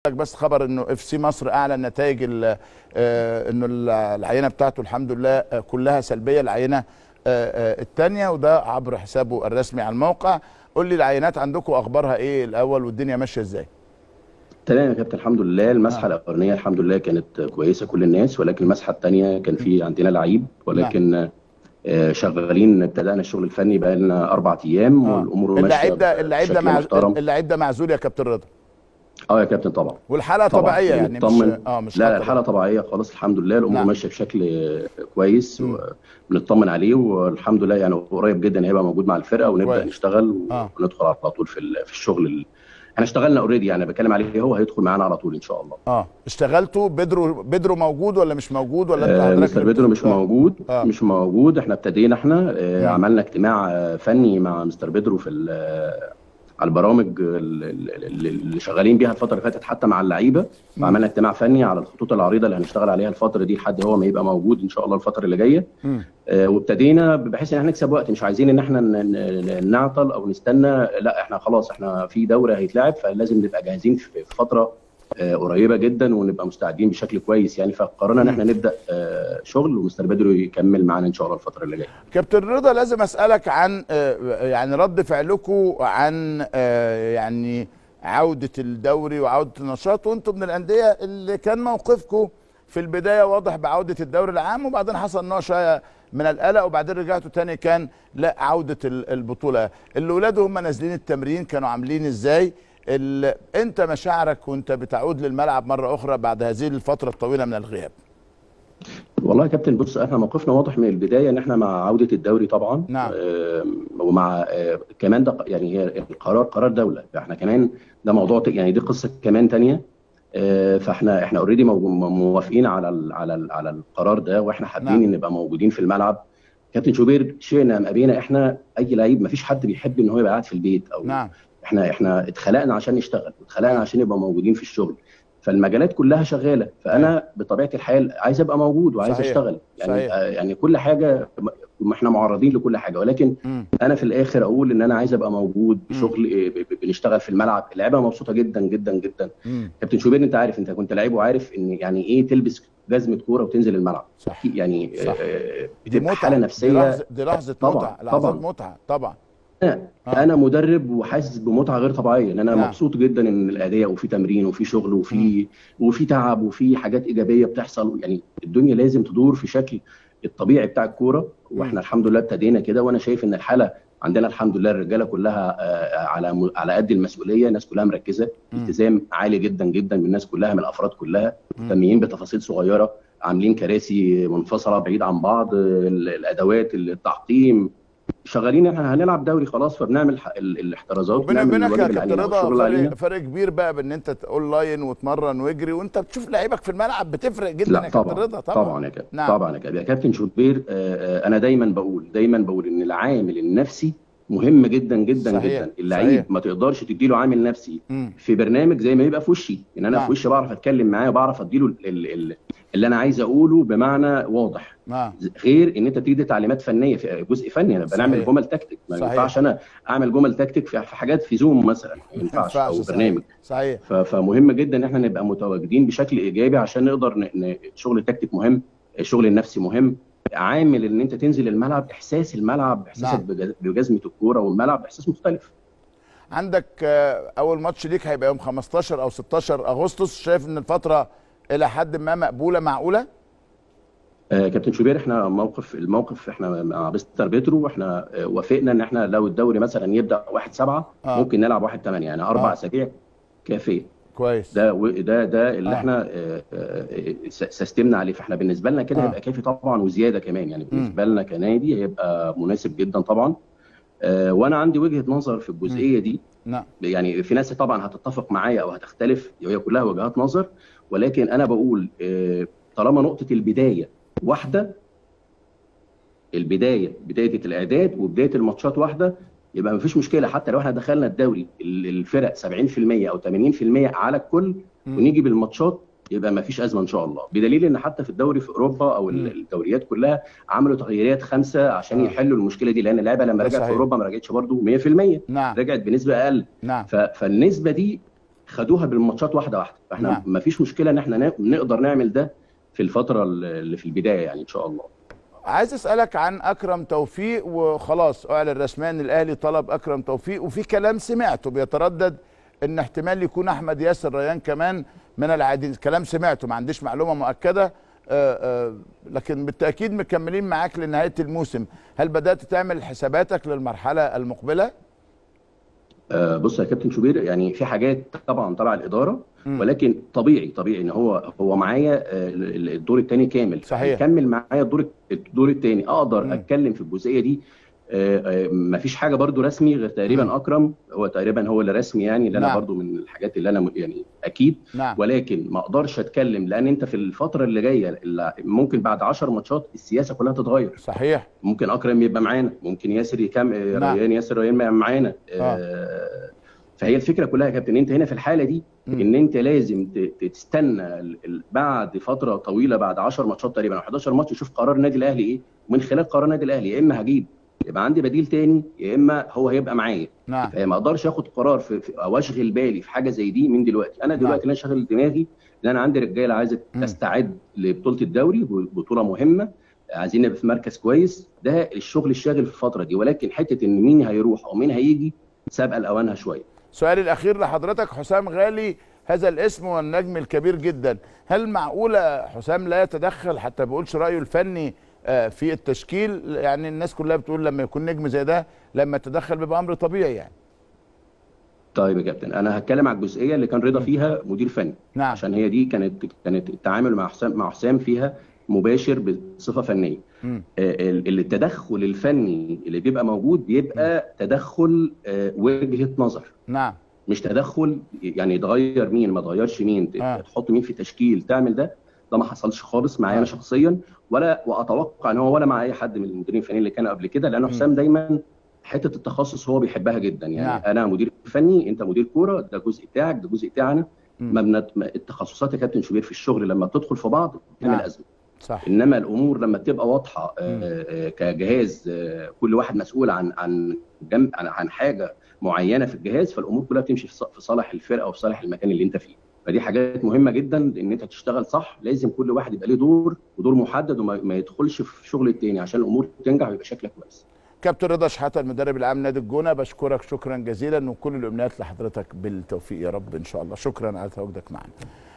لك بس خبر انه اف سي مصر اعلن نتائج ال- آه، انه ال- العينه بتاعته الحمد لله آه، كلها سلبيه العينه الثانيه وده عبر حسابه الرسمي على الموقع قول لي العينات عندكم اخبارها ايه الاول والدنيا ماشيه ازاي تمام يا كابتن الحمد لله المسحه الاولانيه الحمد لله كانت كويسه كل الناس ولكن المسحه الثانيه كان في عندنا لعيب ولكن آه، شغالين ابتدأنا الشغل الفني بقى لنا اربع ايام آه. والامور ماشيه اللعيب ده اللعيب ده بشكل مع محترم. اللعيب ده معزول يا كابتن رضا اه يا كابتن طبعا والحاله طبعا طبيعيه يعني مش بنطمن اه مش لا لا خطر. الحاله طبيعيه خالص الحمد لله الامور نعم. ماشيه بشكل آه، كويس مم. وبنطمن عليه والحمد لله يعني قريب جدا هيبقى موجود مع الفرقه ونبدا كويس. نشتغل آه. وندخل على طول في ال- في الشغل ال- احنا اشتغلنا اوريدي يعني بتكلم عليه هو هيدخل معانا على طول ان شاء الله اه اشتغلتوا بدرو بدرو موجود ولا مش موجود ولا انت آه، حضرتك مستر بيدرو مش آه. موجود آه. مش موجود احنا ابتدينا احنا آه، مم. عملنا اجتماع آه، فني مع مستر بيدرو في ال- آه، على البرامج ال- ال- ال- اللي شغالين بيها الفتره اللي فاتت حتى مع اللعيبه مم. وعملنا اجتماع فني على الخطوط العريضه اللي هنشتغل عليها الفتره دي لحد هو ما يبقى موجود ان شاء الله الفتره اللي جايه مم. آه، وابتدينا بحيث ان احنا نكسب وقت مش عايزين ان احنا ن- ن- نعطل او نستنى لا احنا خلاص احنا في دوره هيتلعب فلازم نبقى جاهزين في في فتره آه، قريبه جدا ونبقى مستعدين بشكل كويس يعني فقررنا ان احنا نبدا آه، شغل ومستر بدرو يكمل معانا ان شاء الله الفتره اللي جايه كابتن رضا لازم اسالك عن آه، يعني رد فعلكم عن آه، يعني عوده الدوري وعوده النشاط وانتم من الانديه اللي كان موقفكم في البدايه واضح بعوده الدوري العام وبعدين حصل نوع شويه من القلق وبعدين رجعتوا تاني كان لا عوده ال- البطوله الاولاد هم نازلين التمرين كانوا عاملين ازاي ال- انت مشاعرك وانت بتعود للملعب مره اخرى بعد هذه الفتره الطويله من الغياب والله يا كابتن بص احنا موقفنا واضح من البدايه ان احنا مع عوده الدوري طبعا نعم. آم، ومع آه، كمان ده يعني هي القرار قرار دوله احنا كمان ده موضوع ت- يعني دي قصه كمان تانية آه، فاحنا احنا اوريدي موافقين على ال على ال على القرار ده واحنا حابين نعم. ان نبقى موجودين في الملعب كابتن شوبير شئنا ام ابينا احنا اي لعيب ما فيش حد بيحب ان هو يبقى قاعد في البيت او نعم احنا احنا اتخلقنا عشان نشتغل واتخلقنا عشان نبقى موجودين في الشغل فالمجالات كلها شغاله فانا بطبيعه الحال عايز ابقى موجود وعايز صحيح. اشتغل يعني صحيح. آه، يعني كل حاجه م- احنا معرضين لكل حاجه ولكن مم. انا في الاخر اقول ان انا عايز ابقى موجود بشغل آه، ب- ب- بنشتغل في الملعب اللعيبه مبسوطه جدا جدا جدا مم. كابتن شوبير انت عارف انت كنت لعيب وعارف ان يعني ايه تلبس جزمه كوره وتنزل الملعب صح يعني صح. آه، دي بتبقى متعه حاله دي نفسيه لحظه دي لحظه طبعاً، متعه لحظات طبعاً. متعه طبعا انا آه. انا مدرب وحاسس بمتعه غير طبيعيه ان انا نعم. مبسوط جدا ان الاداء وفي تمرين وفي شغل وفي وفي تعب وفي حاجات ايجابيه بتحصل يعني الدنيا لازم تدور في شكل الطبيعي بتاع الكوره واحنا الحمد لله ابتدينا كده وانا شايف ان الحاله عندنا الحمد لله الرجاله كلها آه، على م- على قد المسؤوليه الناس كلها مركزه مم. التزام عالي جدا جدا من الناس كلها من الافراد كلها مم. مهتمين بتفاصيل صغيره عاملين كراسي منفصله بعيد عن بعض ال- الادوات التعقيم شغالين احنا هنلعب دوري خلاص فبنعمل ح- ال- الاحترازات وبيني ونعمل وبينك يا الواجب اللي كابتن علينا رضا والشغل اللي فرق, علينا فرق كبير بقى بان انت اونلاين وتمرن واجري وانت بتشوف لعيبك في الملعب بتفرق جدا يا لا كابتن طبعا رضا طبعا, طبعا يا كابتن نعم. طبعا يا كابتن يا كابتن شوبير آه، آه، انا دايما بقول دايما بقول ان العامل النفسي مهم جدا جدا صحيح، جدا اللعيب صحيح. ما تقدرش تديله عامل نفسي مم. في برنامج زي ما يبقى في وشي ان انا نعم. في وشي بعرف اتكلم معاه وبعرف اديله ال- ال- ال- اللي انا عايز اقوله بمعنى واضح نعم غير ان انت تدي تعليمات فنيه في جزء فني انا بنعمل صحيح. جمل تكتيك ما صحيح. ينفعش انا اعمل جمل تكتيك في في حاجات في زوم مثلا ما ينفعش او صحيح. برنامج صحيح ف- فمهم جدا ان احنا نبقى متواجدين بشكل ايجابي عشان نقدر ن... ن... شغل التكتيك مهم الشغل النفسي مهم عامل ان انت تنزل الملعب احساس الملعب احساسك نعم. بج- بجزمه الكوره والملعب احساس مختلف عندك آه، اول ماتش ليك هيبقى يوم 15 او 16 اغسطس شايف ان الفتره الى حد ما مقبوله معقوله آه كابتن شوبير احنا موقف الموقف احنا مع مستر بيترو واحنا آه وافقنا ان احنا لو الدوري مثلا يبدا 1 7 آه. ممكن نلعب 1 8 يعني اربع آه. اسابيع كافيه كويس ده و- ده ده اللي آه. احنا آه، آه، س- سستمنا عليه فاحنا بالنسبه لنا كده آه. هيبقى كافي طبعا وزياده كمان يعني بالنسبه لنا كنادي هيبقى مناسب جدا طبعا آه، وانا عندي وجهه نظر في الجزئيه دي نعم يعني في ناس طبعا هتتفق معايا او هتختلف وهي كلها وجهات نظر ولكن انا بقول آه، طالما نقطه البدايه واحده البدايه بدايه الاعداد وبدايه الماتشات واحده يبقى مفيش مشكله حتى لو احنا دخلنا الدوري ال- الفرق 70% او 80% على الكل مم. ونيجي بالماتشات يبقى ما فيش ازمه ان شاء الله بدليل ان حتى في الدوري في اوروبا او ال- مم. الدوريات كلها عملوا تغييرات خمسه عشان آه. يحلوا المشكله دي لان اللعيبه لما ده رجعت في صحيح. اوروبا ما رجعتش برضه 100% نعم رجعت بنسبه اقل نعم ف- فالنسبه دي خدوها بالماتشات واحده واحده فاحنا نعم. ما فيش مشكله ان احنا نا- نقدر نعمل ده في الفتره اللي في البدايه يعني ان شاء الله عايز اسالك عن اكرم توفيق وخلاص اعلن رسميا ان الاهلي طلب اكرم توفيق وفي كلام سمعته بيتردد ان احتمال يكون احمد ياسر ريان كمان من العادين كلام سمعته ما عنديش معلومه مؤكده آه، آه، لكن بالتاكيد مكملين معاك لنهايه الموسم هل بدات تعمل حساباتك للمرحله المقبله آه، بص يا كابتن شوبير يعني في حاجات طبعا تبع الاداره مم. ولكن طبيعي طبيعي ان هو هو معايا آه، ال- الدور الثاني كامل صحيح. يكمل معايا الدور الدور الثاني اقدر مم. اتكلم في الجزئيه دي ما فيش حاجه برضو رسمي غير تقريبا مم. اكرم هو تقريبا هو اللي رسمي يعني اللي انا نعم. برضو من الحاجات اللي انا م- يعني اكيد نعم ولكن ما اقدرش اتكلم لان انت في الفتره اللي جايه اللي ممكن بعد 10 ماتشات السياسه كلها تتغير صحيح ممكن اكرم يبقى معانا ممكن ياسر يكمل نعم. ريان ياسر ريان يبقى معانا آه. آه. فهي الفكره كلها يا كابتن انت هنا في الحاله دي مم. ان انت لازم ت- تستنى ال- ال- بعد فتره طويله بعد 10 ماتشات تقريبا او 11 ماتش تشوف قرار النادي الاهلي ايه ومن خلال قرار النادي الاهلي يا اما هجيب يبقى عندي بديل تاني يا اما هو هيبقى معايا نعم فهي ما اقدرش اخد قرار في, في او اشغل بالي في حاجه زي دي من دلوقتي انا دلوقتي انا شاغل دماغي ان انا عندي رجاله عايزه مم. تستعد لبطوله الدوري بطوله مهمه عايزين نبقى في مركز كويس ده الشغل الشاغل في الفتره دي ولكن حته ان مين هيروح او مين هيجي سابقه لاوانها شويه سؤالي الاخير لحضرتك حسام غالي هذا الاسم والنجم الكبير جدا هل معقوله حسام لا يتدخل حتى بيقولش رايه الفني آه، في التشكيل يعني الناس كلها بتقول لما يكون نجم زي ده لما يتدخل بيبقى امر طبيعي يعني طيب يا كابتن انا هتكلم على الجزئيه اللي كان رضا فيها مدير فني نعم عشان هي دي كانت كانت التعامل مع حسام مع حسام فيها مباشر بصفه فنيه مم. آه، ال- التدخل الفني اللي بيبقى موجود بيبقى تدخل آه، وجهه نظر نعم مش تدخل يعني تغير مين ما تغيرش مين ت- آه. تحط مين في تشكيل تعمل ده ده ما حصلش خالص معايا انا آه. شخصيا ولا واتوقع ان هو ولا مع اي حد من المديرين الفنيين اللي كانوا قبل كده لان مم. حسام دايما حته التخصص هو بيحبها جدا يعني نعم. انا مدير فني انت مدير كوره ده جزء بتاعك ده جزء بتاعنا مم. ما بنت... ما- التخصصات يا كابتن شوبير في الشغل لما بتدخل في بعض بتعمل نعم. ازمه صح انما الامور لما بتبقى واضحه مم. آه، آه، كجهاز آه، كل واحد مسؤول عن عن جنب عن عن حاجه معينه في الجهاز فالامور كلها بتمشي في ص- في صالح الفرقه وفي صالح المكان اللي انت فيه فدي حاجات مهمه جدا ان انت تشتغل صح لازم كل واحد يبقى له دور ودور محدد وما ما يدخلش في شغل التاني عشان الامور تنجح ويبقى شكلك كويس كابتن رضا شحاته المدرب العام نادي الجونه بشكرك شكرا جزيلا وكل الامنيات لحضرتك بالتوفيق يا رب ان شاء الله شكرا على تواجدك معنا